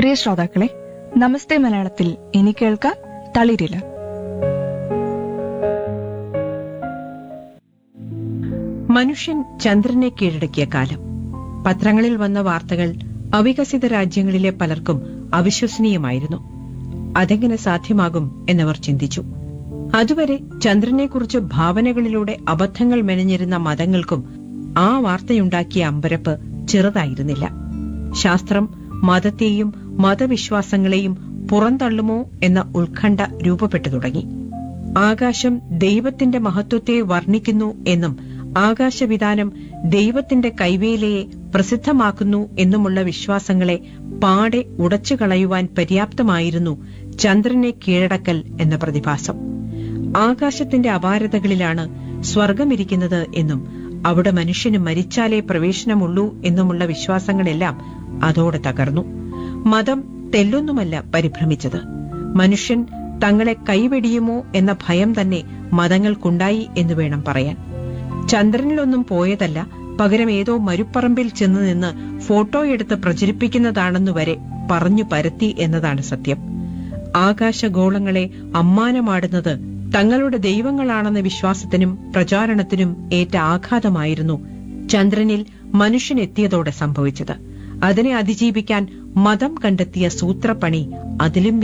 പ്രിയ ശ്രോതാക്കളെ നമസ്തേ മലയാളത്തിൽ ഇനി കേൾക്കാം തളിരില മനുഷ്യൻ ചന്ദ്രനെ കീഴടക്കിയ കാലം പത്രങ്ങളിൽ വന്ന വാർത്തകൾ അവികസിത രാജ്യങ്ങളിലെ പലർക്കും അവിശ്വസനീയമായിരുന്നു അതെങ്ങനെ സാധ്യമാകും എന്നവർ ചിന്തിച്ചു അതുവരെ ചന്ദ്രനെക്കുറിച്ച് ഭാവനകളിലൂടെ അബദ്ധങ്ങൾ മെനഞ്ഞിരുന്ന മതങ്ങൾക്കും ആ വാർത്തയുണ്ടാക്കിയ അമ്പരപ്പ് ചെറുതായിരുന്നില്ല ശാസ്ത്രം മതത്തെയും മതവിശ്വാസങ്ങളെയും പുറന്തള്ളുമോ എന്ന ഉത്കണ്ഠ രൂപപ്പെട്ടു തുടങ്ങി ആകാശം ദൈവത്തിന്റെ മഹത്വത്തെ വർണ്ണിക്കുന്നു എന്നും ആകാശവിധാനം ദൈവത്തിന്റെ കൈവേലയെ പ്രസിദ്ധമാക്കുന്നു എന്നുമുള്ള വിശ്വാസങ്ങളെ പാടെ ഉടച്ചു കളയുവാൻ പര്യാപ്തമായിരുന്നു ചന്ദ്രനെ കീഴടക്കൽ എന്ന പ്രതിഭാസം ആകാശത്തിന്റെ അപാരതകളിലാണ് സ്വർഗമിരിക്കുന്നത് എന്നും അവിടെ മനുഷ്യന് മരിച്ചാലേ പ്രവേശനമുള്ളൂ എന്നുമുള്ള വിശ്വാസങ്ങളെല്ലാം അതോടെ തകർന്നു മതം തെല്ലൊന്നുമല്ല പരിഭ്രമിച്ചത് മനുഷ്യൻ തങ്ങളെ കൈവെടിയുമോ എന്ന ഭയം തന്നെ മതങ്ങൾക്കുണ്ടായി എന്ന് വേണം പറയാൻ ചന്ദ്രനിലൊന്നും പോയതല്ല പകരം ഏതോ മരുപ്പറമ്പിൽ ചെന്ന് നിന്ന് ഫോട്ടോയെടുത്ത് പ്രചരിപ്പിക്കുന്നതാണെന്നു വരെ പറഞ്ഞു പരത്തി എന്നതാണ് സത്യം ആകാശഗോളങ്ങളെ അമ്മാനമാടുന്നത് തങ്ങളുടെ ദൈവങ്ങളാണെന്ന വിശ്വാസത്തിനും പ്രചാരണത്തിനും ഏറ്റ ആഘാതമായിരുന്നു ചന്ദ്രനിൽ മനുഷ്യനെത്തിയതോടെ സംഭവിച്ചത് അതിനെ അതിജീവിക്കാൻ മതം കണ്ടെത്തിയ സൂത്രപ്പണി അതിലും